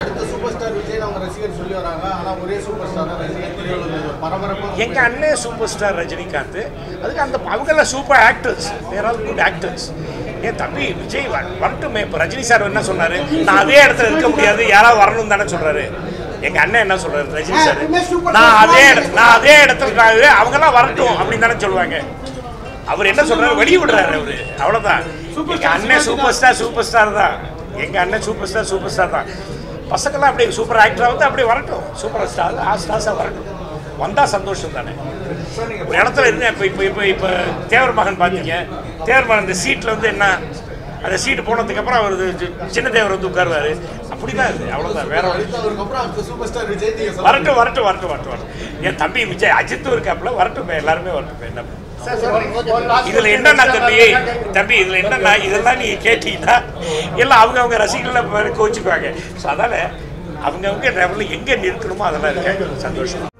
அடுத்த super star Vijay அவங்க ரசிகர் சொல்லி வராங்க ஆனா ஒரே சூப்பர் ஸ்டார் தான் ரசிகர் தெரியல பரபரப்பா எங்க அண்ணன் சூப்பர் ஸ்டார் ரஜினிகாந்த் அதுக்கு அந்த அவங்கெல்லாம் super actors they're all good actors ஏன் தம்பி விஜய் வ- வரட்டுமே இப்போ ரஜினி சார் என்ன சொன்னாரு நான் அதே இடத்துல இருக்க முடியாது யாராவது வரணும் தானே சொல்றாரு எங்க அண்ணன் என்ன சொல்றாரு ரஜினி சார் நான் அதே இட- நான் அதே இடத்துல இருக்காது அவங்கெல்லாம் வரட்டும் அப்படின்னு தானே சொல்லுவாங்க அவர் என்ன சொல்றாரு வெளிய விடுறாரு அவரு அவ்வளவுதான் எங்க அண்ணன் சூப்பர் ஸ்டார் சூப்பர் ஸ்டார் தான் எங்க அண்ணன் சூப்பர் ஸ்டார் சூப்பர் ஸ்டார் தான் பசங்களாம் அப்படியே சூப்பர் ஆக்டரா வந்து அப்படியே வரட்டும் சூப்பர் ஸ்டார் ஆ ஸ்டார்ஸாக வரட்டும் வந்தா சந்தோஷம் தானே ஒரு இடத்துல இருந்து இப்போ இப்போ இப்போ இப்போ தேவர் மகன் பார்த்தீங்க தேவர் மகன் இந்த சீட்டில் வந்து என்ன அந்த சீட்டு போனதுக்கு அப்புறம் அவர் இது சின்ன தேவர் வந்து உட்காருவாரு அப்படிதான் இது அவ்வளோதான் வேற ஒண்ணும் இல்ல. அவருக்கு அப்புறம் அடுத்த சூப்பர் ஸ்டார் விஜய் நீங்க சொல்லுங்க. வரட்டும் வரட்டும் வரட்டும் வரட்டும் வரட்டும் என் தம்பி விஜய் அஜித்தும் இருக்காப்புல வரட்டும் எல்லாருமே வரட்டும் என்ன இதுல என்னன்னா தம்பி தம்பி இதுல என்னன்னா இதெல்லாம் நீங்க கேட்டீங்கன்னா எல்லாம் அவங்க அவங்க ரசிகர்களை கோச்சுக்குவாங்க ஸோ அதனால அவங்க அவங்க லெவலில் எங்க நிற்கணுமோ அதெல்லாம் இருக்க சந்தோஷம்